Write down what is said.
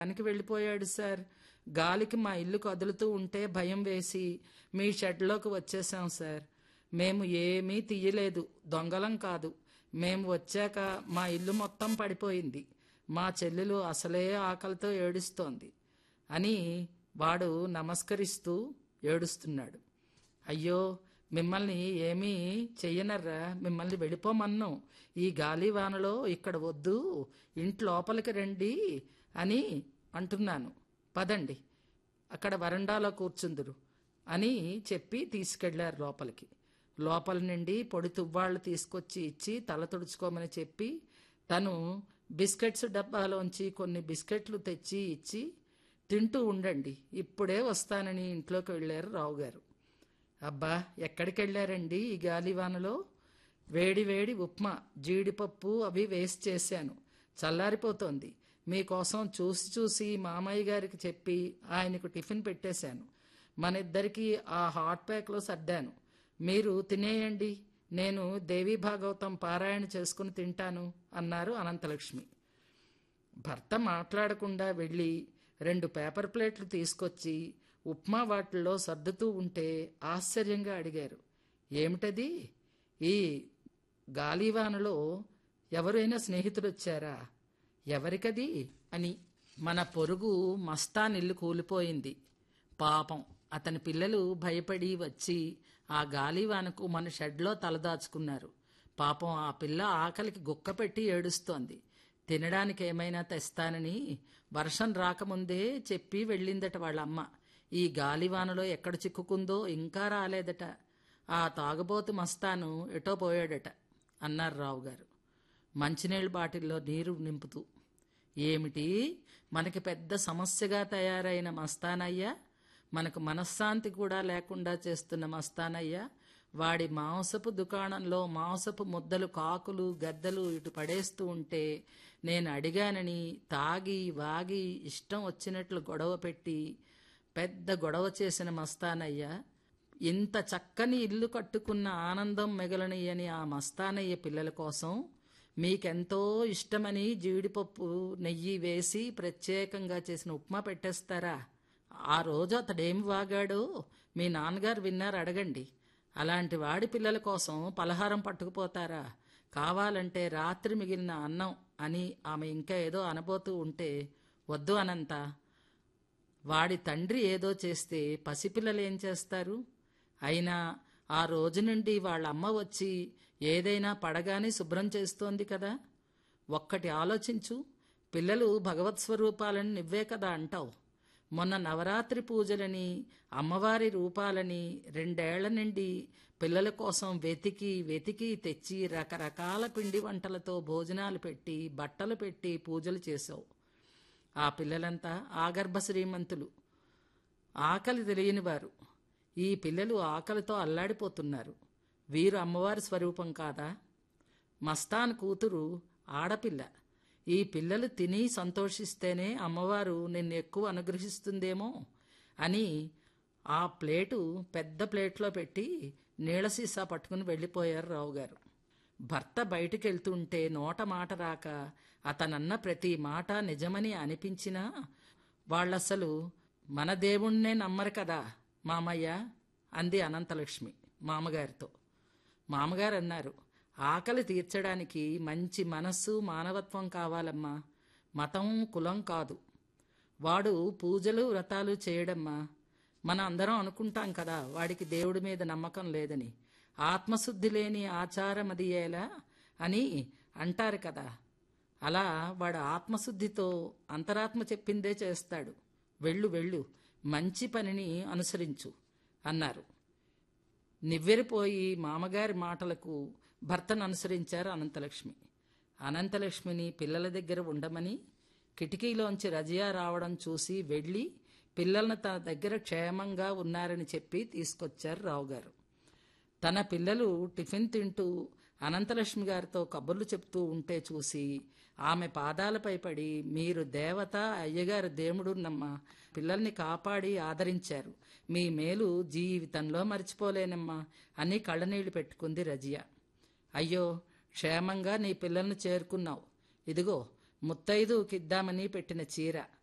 పనికి వెళ్ళిపోయాడు సార్ గాలికి మా ఇల్లు కదులుతూ ఉంటే భయం వేసి మీ షెడ్లోకి వచ్చేసాం సార్ మేము ఏమీ తీయలేదు దొంగలం కాదు మేము వచ్చాక మా ఇల్లు మొత్తం పడిపోయింది మా చెల్లెలు అసలే ఆకలితో ఏడుస్తోంది అని వాడు నమస్కరిస్తూ ఏడుస్తున్నాడు అయ్యో మిమ్మల్ని ఏమీ చెయ్యనర్రా మిమ్మల్ని వెళ్ళిపోమన్నాం ఈ గాలివానలో ఇక్కడ వద్దు ఇంటి లోపలికి రండి అని అంటున్నాను పదండి అక్కడ వరండాలో కూర్చుందురు అని చెప్పి తీసుకెళ్లారు లోపలికి లోపల నుండి పొడి తువ్వాళ్ళు తీసుకొచ్చి ఇచ్చి తల తుడుచుకోమని చెప్పి తను బిస్కెట్స్ డబ్బాలోంచి కొన్ని బిస్కెట్లు తెచ్చి ఇచ్చి తింటూ ఉండండి ఇప్పుడే వస్తానని ఇంట్లోకి వెళ్ళారు రావు గారు అబ్బా ఎక్కడికి వెళ్ళారండి ఈ గాలివానలో వేడి వేడి ఉప్మా జీడిపప్పు అవి వేసి చేశాను చల్లారిపోతోంది మీకోసం చూసి చూసి మామయ్య గారికి చెప్పి ఆయనకు టిఫిన్ పెట్టేశాను మన ఇద్దరికి ఆ హాట్ ప్యాక్లో సర్దాను మీరు తినేయండి నేను దేవీ భాగవతం పారాయణ చేసుకుని తింటాను అన్నారు అనంతలక్ష్మి భర్త మాట్లాడకుండా వెళ్ళి రెండు పేపర్ ప్లేట్లు తీసుకొచ్చి ఉప్మా వాటిల్లో సర్దుతూ ఉంటే ఆశ్చర్యంగా అడిగారు ఏమిటది ఈ గాలివానలో ఎవరైనా స్నేహితుడు వచ్చారా ఎవరికది అని మన పొరుగు మస్తాన్ ఇల్లు కూలిపోయింది పాపం అతని పిల్లలు భయపడి వచ్చి ఆ గాలివానకు మన షెడ్లో తలదాచుకున్నారు పాపం ఆ పిల్ల ఆకలికి గుక్క పెట్టి ఏడుస్తోంది తినడానికి ఏమైనా తెస్తానని వర్షం రాకముందే చెప్పి వెళ్ళిందట వాళ్ళమ్మ ఈ గాలివానలో ఎక్కడ చిక్కుకుందో ఇంకా రాలేదట ఆ తాగుబోతు మస్తాను ఎటో పోయాడట అన్నారు రావు గారు మంచినీళ్ళ బాటిల్లో నీరు నింపుతూ ఏమిటి మనకి పెద్ద సమస్యగా తయారైన మస్తానయ్య మనకు మనశ్శాంతి కూడా లేకుండా చేస్తున్న మస్తానయ్య వాడి మాంసపు దుకాణంలో మాంసపు ముద్దలు కాకులు గద్దలు ఇటు పడేస్తూ ఉంటే నేను అడిగానని తాగి వాగి ఇష్టం వచ్చినట్లు గొడవ పెట్టి పెద్ద గొడవ చేసిన మస్తానయ్య ఇంత చక్కని ఇల్లు కట్టుకున్న ఆనందం మిగలనియని ఆ మస్తానయ్య పిల్లల కోసం మీకెంతో ఇష్టమని జీడిపప్పు నెయ్యి వేసి ప్రత్యేకంగా చేసిన ఉప్మా పెట్టేస్తారా ఆ రోజు అతడేం వాగాడో మీ నాన్నగారు విన్నారు అడగండి అలాంటి వాడి పిల్లల కోసం పలహారం పట్టుకుపోతారా కావాలంటే రాత్రి మిగిలిన అన్నం అని ఆమె ఇంకా ఏదో అనబోతూ ఉంటే వద్దు అనంత వాడి తండ్రి ఏదో చేస్తే పసిపిల్లలు ఏం చేస్తారు అయినా ఆ రోజు నుండి వాళ్ళ అమ్మ వచ్చి ఏదైనా పడగానే శుభ్రం చేస్తోంది కదా ఒక్కటి ఆలోచించు పిల్లలు భగవత్ స్వరూపాలని నువ్వే కదా అంటావు మొన్న నవరాత్రి పూజలని అమ్మవారి రూపాలని రెండేళ్ల నుండి పిల్లల కోసం వెతికి వెతికి తెచ్చి రకరకాల పిండి వంటలతో భోజనాలు పెట్టి బట్టలు పెట్టి పూజలు చేసావు ఆ పిల్లలంతా ఆగర్భ శ్రీమంతులు ఆకలి తెలియని వారు ఈ పిల్లలు ఆకలితో అల్లాడిపోతున్నారు వీరు అమ్మవారి స్వరూపం కాదా మస్తాన్ కూతురు ఆడపిల్ల ఈ పిల్లలు తిని సంతోషిస్తేనే అమ్మవారు నిన్ను ఎక్కువ అనుగ్రహిస్తుందేమో అని ఆ ప్లేటు పెద్ద ప్లేట్లో పెట్టి నీళ్ళ సీసా పట్టుకుని వెళ్ళిపోయారు రావు గారు భర్త బయటికి వెళ్తుంటే నోట మాట రాక అతనన్న ప్రతి మాట నిజమని అనిపించినా వాళ్ళసలు మన దేవుణ్ణే నమ్మరు కదా మామయ్య అంది అనంతలక్ష్మి మామగారితో మామగారు అన్నారు ఆకలి తీర్చడానికి మంచి మనస్సు మానవత్వం కావాలమ్మా మతం కులం కాదు వాడు పూజలు వ్రతాలు చేయడమ్మా మన అందరం అనుకుంటాం కదా వాడికి దేవుడి మీద నమ్మకం లేదని ఆత్మశుద్ధి లేని ఆచారం అది ఎలా అని అంటారు కదా అలా వాడు ఆత్మశుద్ధితో అంతరాత్మ చెప్పిందే చేస్తాడు వెళ్ళు వెళ్ళు మంచి పనిని అనుసరించు అన్నారు నివ్వెరిపోయి మామగారి మాటలకు భర్తను అనుసరించారు అనంతలక్ష్మి అనంతలక్ష్మిని పిల్లల దగ్గర ఉండమని కిటికీలోంచి రజియా రావడం చూసి వెళ్ళి పిల్లలను తన దగ్గర క్షేమంగా ఉన్నారని చెప్పి తీసుకొచ్చారు రావు గారు తన పిల్లలు టిఫిన్ తింటూ అనంతలక్ష్మి గారితో కబుర్లు చెప్తూ ఉంటే చూసి ఆమె పాదాలపై పడి మీరు దేవత అయ్యగారు దేవుడున్నమ్మా పిల్లల్ని కాపాడి ఆదరించారు మీ మేలు జీవితంలో మర్చిపోలేనమ్మా అని కళ్ళనీళ్లు పెట్టుకుంది రజియా అయ్యో క్షేమంగా నీ పిల్లల్ని చేరుకున్నావు ఇదిగో ముత్తైదుకిద్దామని పెట్టిన చీర